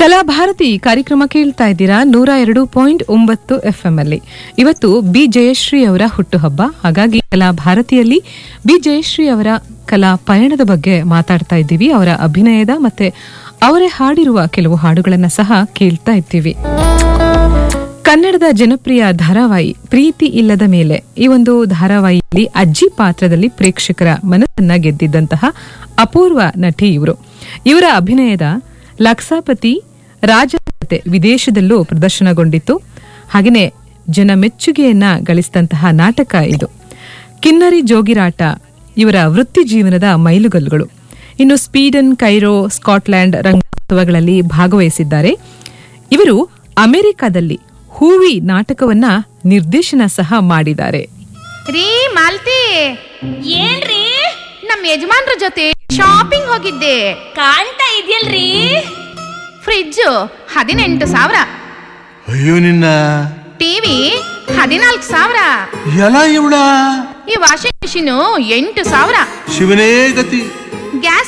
ಕಲಾಭಾರತಿ ಕಾರ್ಯಕ್ರಮ ಕೇಳ್ತಾ ಇದ್ದೀರಾ ನೂರ ಎರಡು ಪಾಯಿಂಟ್ ಒಂಬತ್ತು ಎಫ್ ಅಲ್ಲಿ ಇವತ್ತು ಬಿ ಜಯಶ್ರೀ ಅವರ ಹುಟ್ಟುಹಬ್ಬ ಹಾಗಾಗಿ ಕಲಾಭಾರತಿಯಲ್ಲಿ ಬಿ ಜಯಶ್ರೀ ಅವರ ಕಲಾ ಪಯಣದ ಬಗ್ಗೆ ಮಾತಾಡ್ತಾ ಇದ್ದೀವಿ ಅವರ ಅಭಿನಯದ ಮತ್ತೆ ಅವರೇ ಹಾಡಿರುವ ಕೆಲವು ಹಾಡುಗಳನ್ನ ಸಹ ಕೇಳ್ತಾ ಇದ್ದೀವಿ ಕನ್ನಡದ ಜನಪ್ರಿಯ ಧಾರಾವಾಹಿ ಪ್ರೀತಿ ಇಲ್ಲದ ಮೇಲೆ ಈ ಒಂದು ಧಾರಾವಾಹಿಯಲ್ಲಿ ಅಜ್ಜಿ ಪಾತ್ರದಲ್ಲಿ ಪ್ರೇಕ್ಷಕರ ಮನಸ್ಸನ್ನ ಗೆದ್ದಿದ್ದಂತಹ ಅಪೂರ್ವ ನಟಿ ಇವರು ಇವರ ಅಭಿನಯದ ಲಕ್ಸಾಪತಿ ರಾಜಕತೆ ವಿದೇಶದಲ್ಲೂ ಪ್ರದರ್ಶನಗೊಂಡಿತ್ತು ಹಾಗೆಯೇ ಜನ ಮೆಚ್ಚುಗೆಯನ್ನ ಗಳಿಸಿದಂತಹ ನಾಟಕ ಇದು ಕಿನ್ನರಿ ಜೋಗಿರಾಟ ಇವರ ವೃತ್ತಿ ಜೀವನದ ಮೈಲುಗಲ್ಲುಗಳು ಇನ್ನು ಸ್ಪೀಡನ್ ಕೈರೋ ಸ್ಕಾಟ್ಲ್ಯಾಂಡ್ ರಂಗೋತ್ಸವಗಳಲ್ಲಿ ಭಾಗವಹಿಸಿದ್ದಾರೆ ಇವರು ಅಮೆರಿಕದಲ್ಲಿ ಹೂವಿ ನಾಟಕವನ್ನ ನಿರ್ದೇಶನ ಸಹ ಮಾಡಿದ್ದಾರೆ ರೀ ಮಾಲ್ತಿ ಏನ್ರಿ ನಮ್ ಯಜಮಾನ್ರ ಜೊತೆ ಶಾಪಿಂಗ್ ಹೋಗಿದ್ದೆ ಕಾಣ್ತಾ ಇದೆಯಲ್ರಿ ಫ್ರಿಡ್ಜ್ ಹದಿನೆಂಟು ಸಾವಿರ ಅಯ್ಯೋ ನಿನ್ನ ಟಿವಿ ಹದಿನಾಲ್ಕು ಸಾವಿರ ಎಲ್ಲ ಇವಳ ಈ ವಾಷಿಂಗ್ ಮಿಷಿನ್ ಎಂಟು ಸಾವಿರ ಶಿವನೇ ಗತಿ